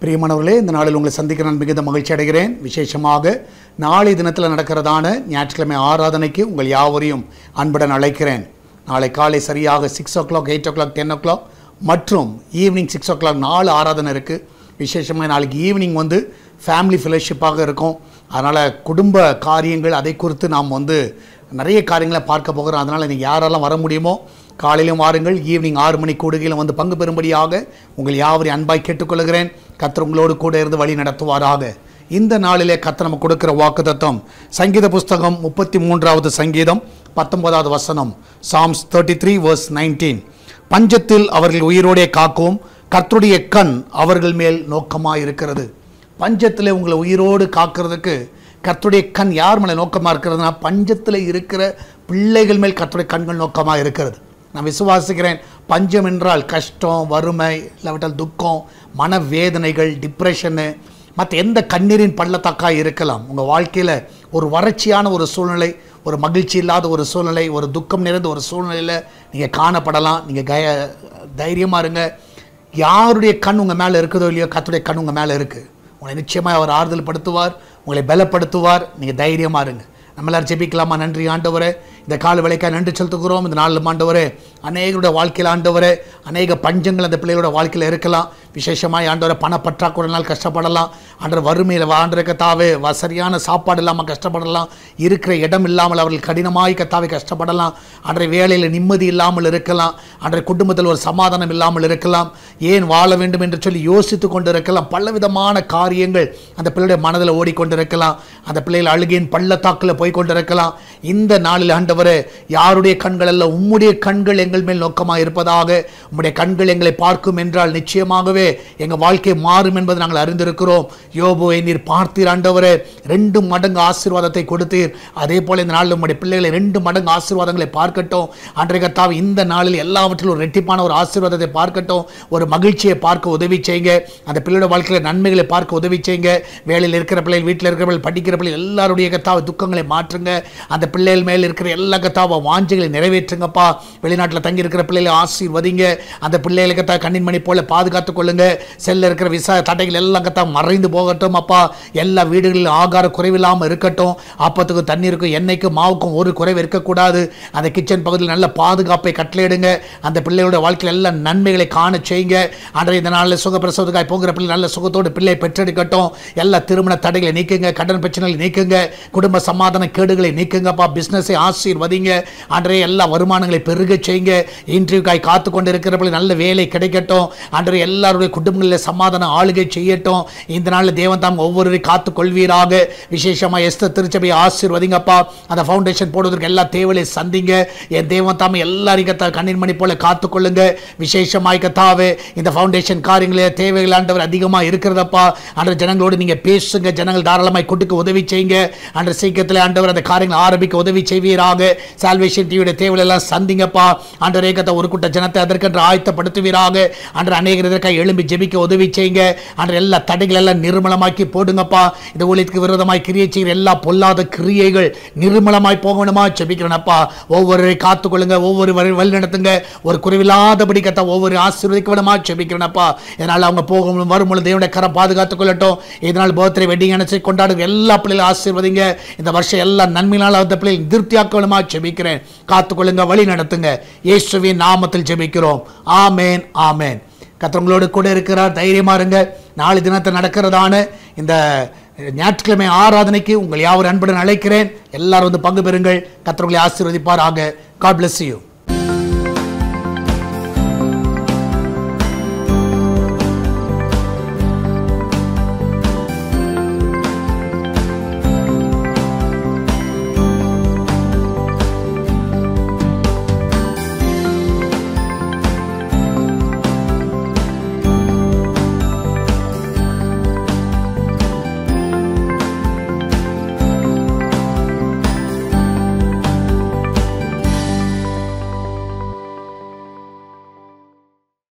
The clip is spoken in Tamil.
பிரியமானவர்களே இந்த நாளில் உங்களை சந்திக்க நான் மிகுந்த மகிழ்ச்சி அடைகிறேன் விசேஷமாக நாளை தினத்தில் நடக்கிறதான ஞாயிற்றுக்கிழமை ஆராதனைக்கு உங்கள் யாவரையும் அன்புடன் அழைக்கிறேன் நாளை காலை சரியாக six o'clock eight o'clock ten o'clock மற்றும் ஈவினிங் சிக்ஸ் ஓ கிளாக் நாலு ஆராதனை இருக்குது விசேஷமாக நாளைக்கு ஈவினிங் வந்து ஃபேமிலி ஃபெலோஷிப்பாக இருக்கும் அதனால் குடும்ப காரியங்கள் அதை குறித்து நாம் வந்து நிறைய காரியங்களை பார்க்க போகிறோம் அதனால் நீங்கள் யாரெல்லாம் வர முடியுமோ காலையிலும் வாருங்கள் ஈவினிங் ஆறு மணி கூடுகையிலும் வந்து பங்கு பெறும்படியாக உங்கள் யாவரையும் அன்பாய் கேட்டுக்கொள்கிறேன் கத்தர் உங்களோடு கூட இருந்து வழி நடத்துவாராக இந்த நாளிலே கத்தர் நம்ம கொடுக்கிற வாக்குத்தத்தம் சங்கீத புஸ்தகம் முப்பத்தி மூன்றாவது சங்கீதம் பத்தொன்பதாவது வசனம் Psalms thirty three verse nineteen பஞ்சத்தில் அவர்கள் உயிரோடே காக்கும் கர்த்தருடைய கண் அவர்கள் மேல் நோக்கமாக இருக்கிறது பஞ்சத்தில் உங்களை உயிரோடு காக்கிறதுக்கு கர்த்தருடைய கண் யார் மேலே நோக்கமாக இருக்கிறதுனா பஞ்சத்தில் இருக்கிற பிள்ளைகள் மேல் கர்த்தருடைய கண்கள் நோக்கமாக இருக்கிறது நான் விசுவாசிக்கிறேன் பஞ்சம் என்றால் கஷ்டம் வறுமை இல்லாவிட்டால் துக்கம் மனவேதனைகள் டிப்ரெஷனு மற்ற எந்த கண்ணீரின் பள்ளத்தாக்காக இருக்கலாம் உங்கள் வாழ்க்கையில் ஒரு வறட்சியான ஒரு சூழ்நிலை ஒரு மகிழ்ச்சி இல்லாத ஒரு சூழ்நிலை ஒரு துக்கம் நிறைந்த ஒரு சூழ்நிலையில் நீங்கள் காணப்படலாம் நீங்கள் கய தைரியமாக இருங்க யாருடைய கண் உங்கள் மேலே இருக்குதோ இல்லையோ கத்துடைய கண் உங்கள் மேலே இருக்குது உங்களை நிச்சயமாக அவர் ஆறுதல் படுத்துவார் உங்களை பலப்படுத்துவார் நீங்கள் தைரியமாக இருங்க நம்ம எல்லாரும் ஜெபிக்கலாமா நன்றி ஆண்டவரே இந்த கால வேலைக்காக நன்றி செலுத்துகிறோம் இந்த நாளில் ஆண்டவரே அநேகருடைய வாழ்க்கையில் ஆண்டவரே அநேக பஞ்சங்கள் அந்த பிள்ளைகளோட வாழ்க்கையில் இருக்கலாம் விசேஷமாக ஆண்டவரை பணப்பற்றாக்குறைனால் கஷ்டப்படலாம் ஆண்டவர் வறுமையில் ஆண்டரை கத்தாவே வ- சரியான சாப்பாடு இல்லாமல் கஷ்டப்படலாம் இருக்கிற இடம் இல்லாமல் அவர்கள் கடினமாய் கத்தாவே கஷ்டப்படலாம் அன்றைய வேலையில் நிம்மதி இல்லாமல் இருக்கலாம் அன்றைய குடும்பத்தில் ஒரு சமாதானம் இல்லாமல் இருக்கலாம் ஏன் வாழ வேண்டும் என்று சொல்லி யோசித்து கொண்டு இருக்கலாம் பலவிதமான காரியங்கள் அந்த பிள்ளையுடைய மனதில் ஓடிக்கொண்டிருக்கலாம் அந்த பிள்ளைகள் அழுகையின் பள்ளத்தாக்கில் போய் கொண்டிருக்கலாம் இந்த நாளில் ஆண்டவரே யாருடைய கண்கள் அல்ல உம்முடைய கண்கள் எங்கள் மேல் நோக்கமாக இருப்பதாக உம்முடைய கண்கள் எங்களை பார்க்கும் என்றால் நிச்சயமாகவே எங்கள் வாழ்க்கை மாறும் என்பதை நாங்கள் அறிந்திருக்கிறோம் யோபுவை நீர் பார்த்தீர் ஆண்டவரே ரெண்டு மடங்கு ஆசீர்வாதத்தை கொடுத்தீர் அதே போல இந்த நாளில் உம்முடைய பிள்ளைகளை ரெண்டு மடங்கு ஆசீர்வாதங்களை பார்க்கட்டும் அன்றைய கர்த்தாவே இந்த நாளில் எல்லாவற்றிலும் ஒரு ரெட்டிப்பான ஒரு ஆசீர்வாதத்தை பார்க்கட்டும் ஒரு மகிழ்ச்சியை பார்க்க உதவி செய்யுங்க அந்த பிள்ளையோட வாழ்க்கையில் நன்மைகளை பார்க்க உதவி செய்யுங்க வேலையில் இருக்கிற பிள்ளைகள் வீட்டில் இருக்கிற பிள்ளைகள் படிக்கிற பிள்ளைகள் எல்லாருடைய கத்தாவை துக்கங்களை மாற்றுங்க அந்த பிள்ளைகள் மேல் இருக்கிற எல்லா கத்தாவை வாஞ்சைகளை நிறைவேற்றுங்கப்பா வெளிநாட்டில் தங்கி இருக்கிற பிள்ளைகளை ஆசீர்வதிங்க அந்த பிள்ளைகளை கத்தா கண்ணின் மணி போல பாதுகாத்துக் கொள்ளுங்க செல்ல இருக்கிற விசா தடைகள் எல்லாம் கத்தா மறைந்து போகட்டும் அப்பா எல்லா வீடுகளிலும் ஆகார குறைவில்லாமல் இருக்கட்டும் அப்பத்துக்கும் தண்ணீருக்கும் எண்ணெய்க்கும் மாவுக்கும் ஒரு குறைவு இருக்கக்கூடாது அந்த கிச்சன் பகுதியில் நல்ல பாதுகாப்பை கட்டளையிடுங்க அந்த பிள்ளையோட வாழ்க்கையில் எல்லா நன்மைகளை காண செய்யுங்க அன்றைய இந்த நாளில் சுகப்பிரசவத்துக்காய் போகிற பிள்ளை நல்ல சுகத்தோடு பிள்ளை பெற்றெடுக்கட்டும் எல்லா திருமண தடைகளை நீக்குங்க கடன் பிரச்சனைகளை நீக்குங்க குடும்ப சமாதான கேடுகளை நீக்குங்கப்பா பிஸ்னஸை ஆசீர்வதிங்க அன்றைய எல்லா வருமானங்களை பெருக செய்யுங்க இன்டர்வியூக்காய் காத்து கொண்டு இருக்கிறவங்களுக்கு நல்ல வேலை கிடைக்கட்டும் அன்றைய எல்லாருடைய குடும்பங்களில் சமாதான ஆளுகை செய்யட்டும் இந்த நாளில் தேவன் தாம் ஒவ்வொருவரையும் காத்து கொள்வீராக விசேஷமாக எஸ்த திருச்சபையை ஆசீர்வதிங்கப்பா அந்த ஃபவுண்டேஷன் போடுவதற்கு எல்லா தேவையை சந்திங்க என் தேவன் தாம் எல்லாரையும் கத்தா கண்ணின் மணி போல காத்துக்கொள்ளுங்க விசேஷமாய் கத்தாவே இந்த ஃபவுண்டேஷன் காரியங்களே தேவைகள் ஆண்டவர் அதிகமாக இருக்கிறதப்பா அன்ற ஜனங்களோடு நீங்கள் பேசுங்க ஜனங்கள் தாராளமாய் கொடுக்க உதவி செய்யுங்க அன்ற சீக்கிரத்தில் ஆண்டவர் அந்த காரியங்களை ஆரம்பிக்க உதவி செய்வீராக சால்வேஷன் டிவியோட தேவைகள் எல்லாம் சந்திங்கப்பா அன்ற ரேகத்தை ஒரு கூட்ட ஜனத்தை அதற்கென்று ஆயத்தப்படுத்துவீராக அன்று அநேகர் இதற்காக எழும்பி ஜெபிக்க உதவி செய்யுங்க அன்று எல்லா தடைகள் எல்லாம் நிர்மலமாக்கி போடுங்கப்பா இந்த ஊழியத்துக்கு விரோதமாய் கிரியை செய்கிற எல்லா பொல்லாத கிரியைகள் நிர்மலமாய் போகணுமா ஜெபிக்கிறேனப்பா ஒவ்வொரு காத்துக்கொள்ளுங்க ஒவ்வொரு வழி வழி நடத்துங்க ஒரு குறைவில்லாதபடி கத்த ஒவ்வொரு ஆசீர்வதிக்க விடமா ஜெபிக்கிறேனப்பா இதனால் அவங்க போகும் வரும்பொழுது தேவனுடைய கரை பாதுகாத்துக் கொள்ளட்டும் இதனால் பர்த்டே வெட்டிங் அனுப்பிச்சு கொண்டாடுற எல்லா பிள்ளைகளும் ஆசீர்வதிங்க இந்த வருஷம் எல்லா நன்மையினால் அந்த பிள்ளைகள் திருப்தியாக்க விடமா ஜெபிக்கிறேன் காத்துக்கொள்ளுங்க வழி நடத்துங்க இயேசுவின் நாமத்தில் ஜெபிக்கிறோம் ஆமேன் ஆமேன் கத்தவங்களோடு கூட இருக்கிறார் தைரியமா இருங்க நாளை தினத்தை நடக்கிறதான இந்த ஞாயிற்றுக்கிழமை ஆராதனைக்கு உங்கள் யாவர் அன்புடன் அழைக்கிறேன் எல்லாரும் வந்து பங்கு பெறுங்கள் கத்தவங்களை ஆசீர்வதிப்பாராக காட் bless you